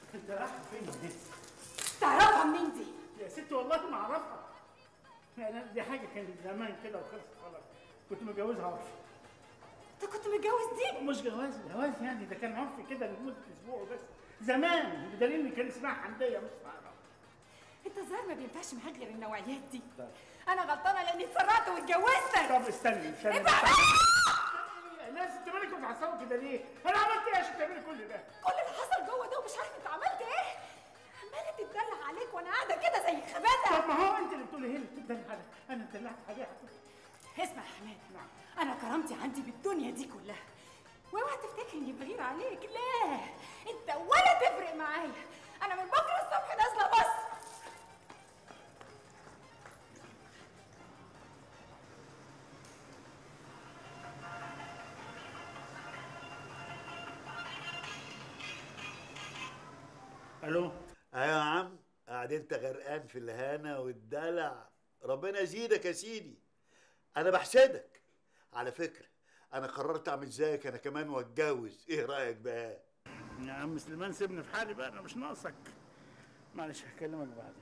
انت رايحه فين يا بنت؟ تعرفها منين دي؟ يا ست والله ما اعرفها انا دي حاجه كانت زمان كده وخلصت خلاص كنت متجوزها عرفي انت كنت متجوز دي؟ مش جواز جواز يعني ده كان عرفي كده لمده اسبوع بس زمان بدليل ان كان اسمها حمديه مش معرفة. انت الظاهر ما بينفعش معاك غير النوعيات دي انا غلطانه لاني اتسرعت واتجوزتك طب استني مش انا ابعد الناس انت مالك بتعصبوا كده ليه؟ انا عملت ايه عشان تعملي كل ده؟ كل اللي حصل جوه ده ومش عارف انت عملت ايه عماله تتدلع عليك وانا قاعده كده زي الخباثه طب ما هو انت اللي بتقولي هي اللي بتدلع عليك انا اتدلعت عليها اسمع يا حماد انا كرامتي عندي بالدنيا دي كلها واوعى تفتكر اني بغير عليك لا انت ولا تفرق معايا انا من بكره الصبح نازله مصر الو ايوه يا عم قاعد انت غرقان في الهنا والدلع ربنا يزيدك يا سيدي انا بحسدك على فكره انا قررت اعمل زيك انا كمان واتجوز ايه رايك بقى يا عم سليمان سيبني في حالي بقى انا مش ناقصك معلش هكلمك بعدين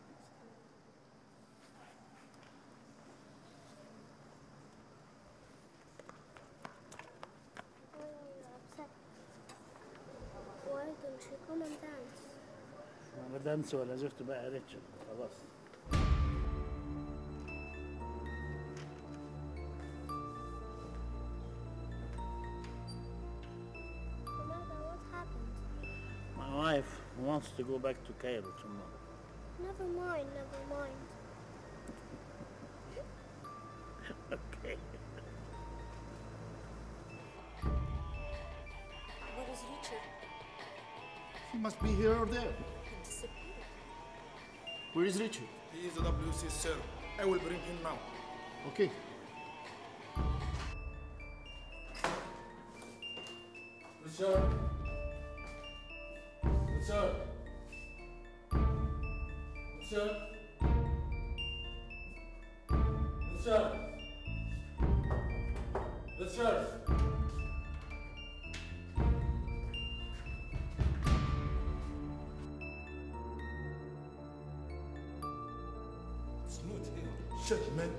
Why don't you come and dance? ولا دانس ولا زفت بقى يا ريتشارد خلاص Amanda, what happened? My wife wants to go back to Cairo tomorrow. Never mind, never mind. Okay. Where is Richard? He must be here or there. He disappeared. Where is Richard? He is the WC, sir. I will bring him now. Okay. Richard. Richard. Richard. Richard. Richard. It's not here. Shit, man.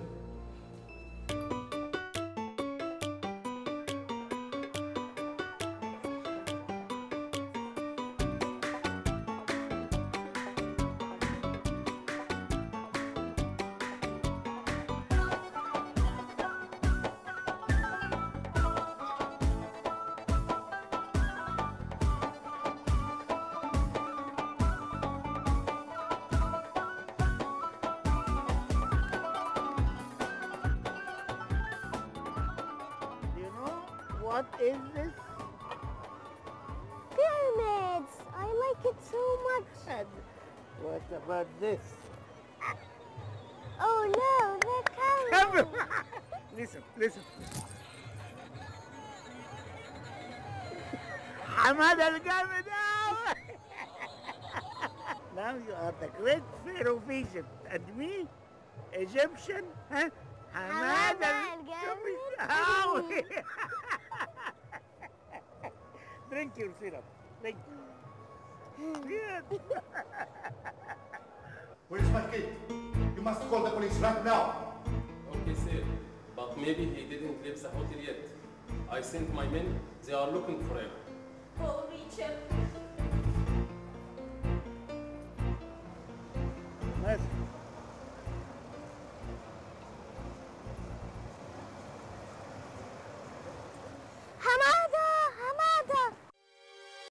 You know what is this? Pyramids! I like it so much. And what about this? Oh no, they're coming. listen, listen. حمادة الجامد أوي. Now you are the great pharaoh of Egypt and me, Egyptian, huh? حمادة الجامد أوي. Drink your syrup. Drink. Yes. Where's my kid? You must call the police right now. Okay, sir. But maybe he didn't leave the hotel yet. I sent my men. They are looking for him.